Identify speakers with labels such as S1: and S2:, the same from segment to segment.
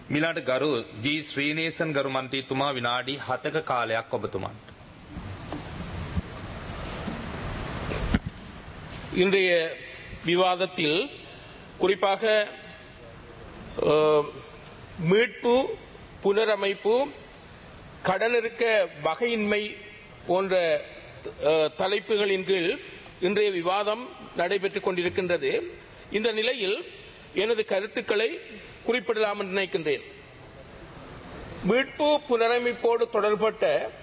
S1: මිලාට ගරු ජී ශ්‍රීනේසන් ගරු මන්ත්‍රීතුමා විනාඩි 7ක කාලයක් ඔබතුමන්ට.
S2: இன்றைய விவாதத்தில் குறிப்பாக அஹ், மீட்பு புனரமைப்பு கடனிருக்க வகையின்மை போன்ற அஹ், தலைப்புகளின் கீழ் இன்றைய விவாதம் நடைபெற்றுக் கொண்டிருக்கின்றது இந்த நிலையில் எனது கருத்துக்களை குறிப்பிடலாம் என்று நினைக்கின்றேன் மீட்பு புனரமைப்போடு தொடர்பட்ட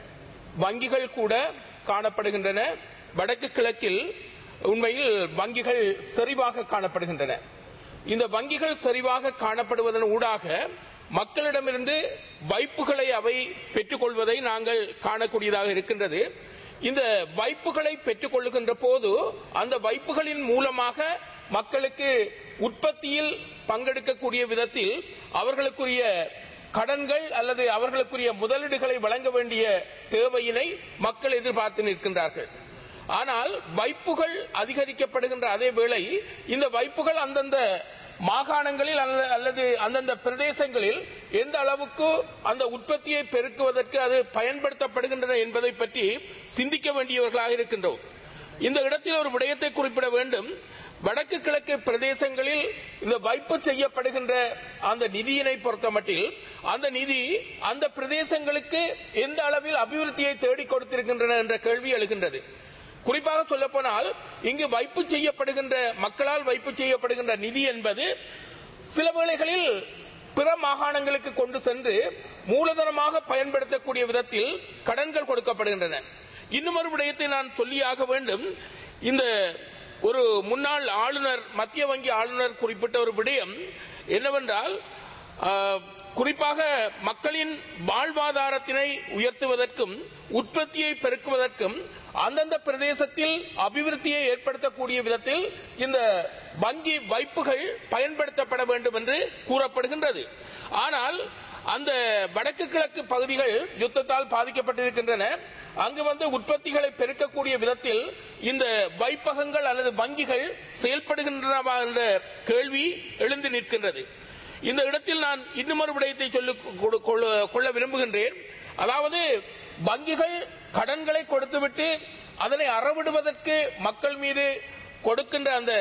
S2: வங்கிகள் கூட காணப்படுகின்றன வடக்கு கிழக்கில் உண்மையில் வங்கிகள் செறிவாக காணப்படுகின்றன இந்த வங்கிகள் செறிவாக காணப்படுவதன் ஊடாக மக்களிடமிருந்து வைப்புகளை அவை பெற்றுக்கொள்வதை நாங்கள் காணக்கூடியதாக இருக்கின்றது இந்த வைப்புகளை பெற்றுக்கொள்ளுகின்ற போது அந்த வைப்புகளின் மூலமாக மக்களுக்கு உற்பத்தியில் பங்கெடுக்கக்கூடிய விதத்தில் அவர்களுக்குரிய கடன்கள் அல்லது அவர்களுக்குரிய முதலீடுகளை வழங்க வேண்டிய தேவையினை மக்கள் எதிர்பார்த்து நிற்கின்றார்கள் ஆனால் வைப்புகள் அதிகரிக்கப்படுகின்ற அதே வேளை இந்த வைப்புகள் அந்தந்த மாகாணங்களில் அல்ல- அல்லது அந்தந்த பிரதேசங்களில் எந்த அளவுக்கு அந்த உற்பத்தியை பெருக்குவதற்கு அது பயன்படுத்தப்படுகின்றன என்பதை பற்றி சிந்திக்க வேண்டியவர்களாக இருக்கின்றோம் இந்த இடத்தில் ஒரு விடயத்தை குறிப்பிட வேண்டும் வடக்கு கிழக்கு பிரதேசங்களில் இந்த வைப்பு செய்யப்படுகின்ற அந்த நிதியினை பொறுத்தமட்டில் அந்த நிதி அந்த பிரதேசங்களுக்கு எந்த அளவில் அபிவிருத்தியை தேடிக் கொடுத்திருக்கின்றன என்ற கேள்வி எழுகின்றது குறிப்பாக சொல்லப்போனால் இங்கு வைப்பு செய்யப்படுகின்ற மக்களால் வைப்பு செய்யப்படுகின்ற நிதி என்பது சில வேளைகளில் பிற மாகாணங்களுக்கு கொண்டு சென்று மூலதனமாக பயன்படுத்தக்கூடிய விதத்தில் கடன்கள் கொடுக்கப்படுகின்றன இன்னும் ஒரு விடயத்தை நான் சொல்லியாக வேண்டும் இந்த ஒரு முன்னாள் ஆளுநர் மத்திய வங்கி ஆளுநர் குறிப்பிட்ட ஒரு விடயம் என்னவென்றால் ஆஹ், குறிப்பாக மக்களின் வாழ்வாதாரத்தினை உயர்த்துவதற்கும் உற்பத்தியை பெருக்குவதற்கும் அந்தந்த பிரதேசத்தில் அபிவிருத்தியை ஏற்படுத்தக்கூடிய விதத்தில் இந்த வங்கி வைப்புகள் பயன்படுத்தப்பட வேண்டும் என்று கூறப்படுகின்றது ஆனால் அந்த வடக்கு கிழக்கு பகுதிகள் யுத்தத்தால் பாதிக்கப்பட்டிருக்கின்றன அங்கு வந்து உற்பத்திகளை பெருக்கக்கூடிய விதத்தில் இந்த வைப்பகங்கள் அல்லது வங்கிகள் செயல்படுகின்றனவா என்ற கேள்வி எழுந்து நிற்கின்றது இந்த இடத்தில் நான் இன்னும் ஒரு விடயத்தை சொல்லிக் கொடு- கொள்ள- கொள்ள விரும்புகின்றேன் அதாவது வங்கிகள் கடன்களை கொடுத்துவிட்டு அதனை அறவிடுவதற்கு மக்கள் மீது கொடுக்கின்ற அந்த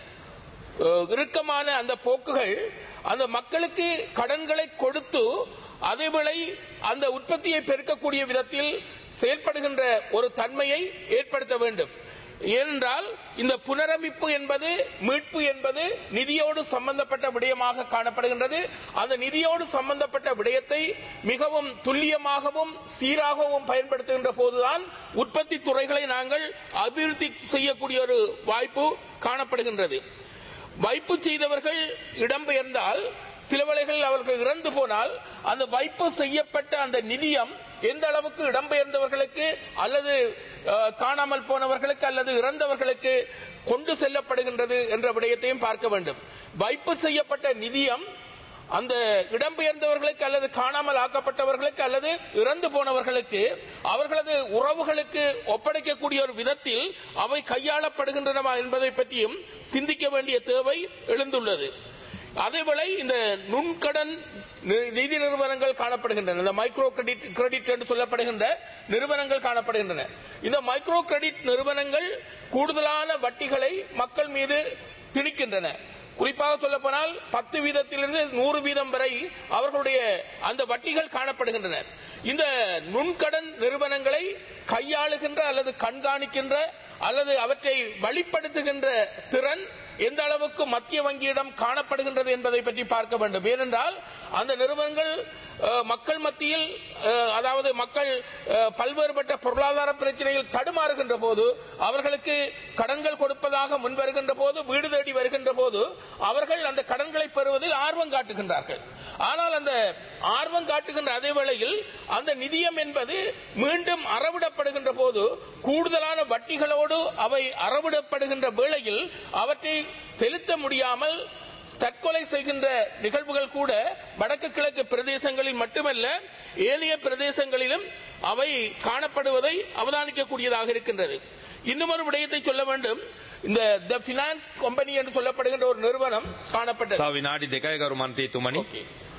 S2: அஹ், இறுக்கமான அந்த போக்குகள் அந்த மக்களுக்கு கடன்களை கொடுத்து அதேவேளை அந்த உற்பத்தியை பெருக்கக்கூடிய விதத்தில் செயல்படுகின்ற ஒரு தன்மையை ஏற்படுத்த வேண்டும் ஏனென்றால் இந்த புனரமைப்பு என்பது மீட்பு என்பது நிதியோடு சம்பந்தப்பட்ட விடயமாக காணப்படுகின்றது அந்த நிதியோடு சம்பந்தப்பட்ட விடயத்தை மிகவும் துல்லியமாகவும் சீராகவும் பயன்படுத்துகின்ற போதுதான் உற்பத்தி துறைகளை நாங்கள் அபிவிருத்தி செய்யக்கூடிய ஒரு வாய்ப்பு காணப்படுகின்றது வைப்பு செய்தவர்கள் இடம்பெயர்ந்தால் சில வேளைகளில் அவர்கள் இறந்து போனால் அந்த வைப்பு செய்யப்பட்ட அந்த நிதியம் எந்த அளவுக்கு இடம்பெயர்ந்தவர்களுக்கு அல்லது அஹ், காணாமல் போனவர்களுக்கு அல்லது இறந்தவர்களுக்கு கொண்டு செல்லப்படுகின்றது என்ற விடயத்தையும் பார்க்க வேண்டும் வைப்பு செய்யப்பட்ட நிதியம் அந்த இடம்பெயர்ந்தவர்களுக்கு அல்லது காணாமல் ஆக்கப்பட்டவர்களுக்கு அல்லது இறந்து போனவர்களுக்கு அவர்களது உறவுகளுக்கு ஒப்படைக்கக்கூடிய ஒரு விதத்தில் அவை கையாளப்படுகின்றனவா என்பதை பற்றியும் சிந்திக்க வேண்டிய தேவை எழுந்துள்ளது அதேவேளை இந்த நுண்கடன் நி- நிதி நிறுவனங்கள் காணப்படுகின்றன இந்த மைக்ரோ கிரெடிட் கிரெடிட் என்று சொல்லப்படுகின்ற நிறுவனங்கள் காணப்படுகின்றன இந்த மைக்ரோ கிரெடிட் நிறுவனங்கள் கூடுதலான வட்டிகளை மக்கள் மீது திணிக்கின்றன குறிப்பாக சொல்ல போனால் பத்து வீதத்திலிருந்து நூறு வீதம் வரை அவர்களுடைய அந்த வட்டிகள் காணப்படுகின்றன இந்த நுண்கடன் நிறுவனங்களை கையாளுகின்ற அல்லது கண்காணிக்கின்ற அல்லது அவற்றை வழிப்படுத்துகின்ற திறன் எந்த அளவுக்கு மத்திய வங்கியிடம் காணப்படுகின்றது என்பதை பற்றி பார்க்க வேண்டும் ஏனென்றால் அந்த நிறுவனங்கள் அஹ், மக்கள் மத்தியில் அஹ், அதாவது மக்கள் அஹ், பல்வேறுபட்ட பொருளாதார பிரச்சனையில் தடுமாறுகின்ற போது அவர்களுக்கு கடன்கள் கொடுப்பதாக முன்வருகின்ற போது வீடு தேடி வருகின்ற போது அவர்கள் அந்த கடன்களை பெறுவதில் ஆர்வம் காட்டுகின்றார்கள் ஆனால் அந்த ஆர்வம் காட்டுகின்ற அதே வேளையில் அந்த நிதியம் என்பது மீண்டும் அறவிடப்படுகின்ற போது கூடுதலான வட்டிகளோடு அவை அறவிடப்படுகின்ற வேளையில் அவற்றை செலுத்த முடியாமல் தற்கொலை செய்கின்ற நிகழ்வுகள் கூட வடக்கு கிழக்கு பிரதேசங்களில் மட்டுமல்ல ஏனைய பிரதேசங்களிலும் அவை காணப்படுவதை அவதானிக்கக்கூடியதாக இருக்கின்றது இன்னும் ஒரு விடயத்தை சொல்ல வேண்டும் இந்த த பினான்ஸ் கம்பெனி என்று சொல்லப்படுகின்ற ஒரு நிறுவனம் காணப்பட்டது
S1: තව විනාඩි දෙකයි ගරු මන්ත්‍රීතුමනි.
S2: ஓகே.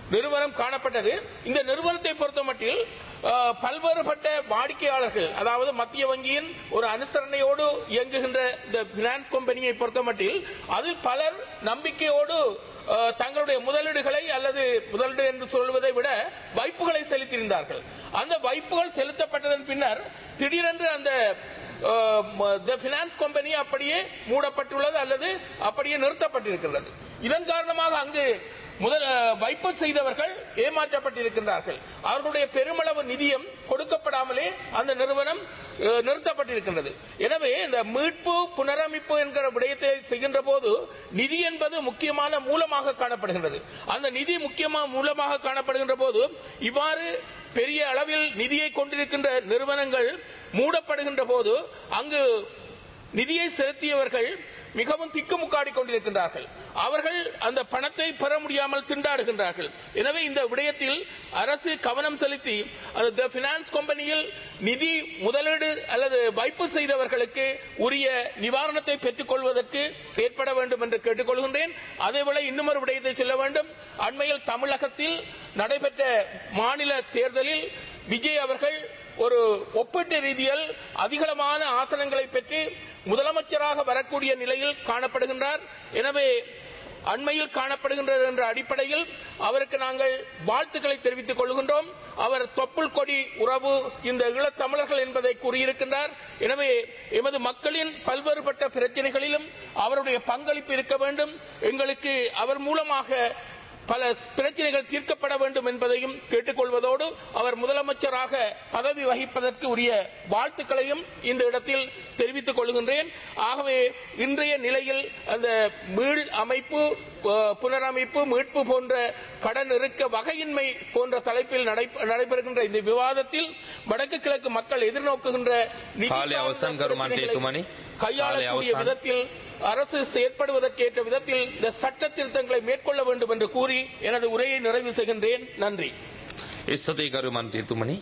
S2: நிறுவனம் காணப்பட்டது இந்த நிறுவனத்தை பொறுத்தமட்டில் அஹ், பல்வேறுபட்ட வாடிக்கையாளர்கள் அதாவது மத்திய வங்கியின் ஒரு அனுசரணையோடு இயங்குகின்ற இந்த பினான்ஸ் கம்பெனியை பொறுத்தமட்டில் அதில் பலர் நம்பிக்கையோடு அஹ், தங்களுடைய முதலீடுகளை அல்லது முதலீடு என்று சொல்வதை விட வைப்புகளை செலுத்தியிருந்தார்கள் அந்த வைப்புகள் செலுத்தப்பட்டதன் பின்னர் திடீரென்று அந்த பினான்ஸ் கம்பெனி அப்படியே மூடப்பட்டுள்ளது அல்லது அப்படியே நிறுத்தப்பட்டிருக்கிறது இதன் காரணமாக அங்கு முதல் அஹ், வைப்பு செய்தவர்கள் ஏமாற்றப்பட்டிருக்கின்றார்கள் அவர்களுடைய பெருமளவு நிதியம் கொடுக்கப்படாமலே அந்த நிறுவனம் அஹ், நிறுத்தப்பட்டிருக்கின்றது எனவே இந்த மீட்பு புனரமைப்பு என்கிற விடயத்தை செய்கின்ற போது நிதி என்பது முக்கியமான மூலமாக காணப்படுகின்றது அந்த நிதி முக்கியமான மூலமாக காணப்படுகின்ற போது இவ்வாறு பெரிய அளவில் நிதியை கொண்டிருக்கின்ற நிறுவனங்கள் மூடப்படுகின்ற போது அங்கு நிதியை செலுத்தியவர்கள் மிகவும் திக்குமுக்காடி கொண்டிருக்கின்றார்கள் அவர்கள் அந்த பணத்தை பெற முடியாமல் திண்டாடுகின்றார்கள் எனவே இந்த விடயத்தில் அரசு கவனம் செலுத்தி அந்த பினான்ஸ் கம்பெனியில் நிதி முதலீடு அல்லது வைப்பு செய்தவர்களுக்கு உரிய நிவாரணத்தை பெற்றுக் கொள்வதற்கு செயற்பட வேண்டும் என்று கேட்டுக்கொள்கின்றேன் அதேபோல இன்னும் ஒரு விடயத்தை சொல்ல வேண்டும் அண்மையில் தமிழகத்தில் நடைபெற்ற மாநில தேர்தலில் விஜய் அவர்கள் ஒரு ஒப்பீட்டு ரீதியில் அதிகளமான ஆசனங்களை பெற்று முதலமைச்சராக வரக்கூடிய நிலையில் காணப்படுகின்றார் எனவே அண்மையில் காணப்படுகின்றது என்ற அடிப்படையில் அவருக்கு நாங்கள் வாழ்த்துக்களை தெரிவித்துக் கொள்கின்றோம் அவர் தொப்புள் கொடி உறவு இந்த ஈழத்தமிழர்கள் என்பதை கூறியிருக்கின்றார் எனவே எமது மக்களின் பல்வேறுபட்ட பிரச்சனைகளிலும் அவருடைய பங்களிப்பு இருக்க வேண்டும் எங்களுக்கு அவர் மூலமாக பல பிரச்சனைகள் தீர்க்கப்பட வேண்டும் என்பதையும் கேட்டுக்கொள்வதோடு அவர் முதலமைச்சராக பதவி வகிப்பதற்கு உரிய வாழ்த்துக்களையும் இந்த இடத்தில் தெரிவித்துக் கொள்கின்றேன் ஆகவே இன்றைய நிலையில் அந்த மீள் அமைப்பு அஹ், புனரமைப்பு மீட்பு போன்ற கடன் இருக்க வகையின்மை போன்ற தலைப்பில் நடை- நடைபெறுகின்ற இந்த விவாதத்தில் வடக்கு கிழக்கு மக்கள் எதிர்நோக்குகின்ற நிதி
S1: කාලය
S2: சார்ந்த
S1: අවසන් කරු
S2: பிரச்சனைகளை
S1: මන්ත්‍රීතුමනි.
S2: கையாளக்கூடிய
S1: කාලය අවසන්.
S2: விதத்தில் அரசு செயற்படுவதற்கேற்ற விதத்தில் இந்த சட்ட திருத்தங்களை மேற்கொள்ள வேண்டும் என்று கூறி எனது உரையை நிறைவு செய்கின்றேன் நன்றி
S1: ස්තුතියි ගරු මන්ත්‍රීතුමනි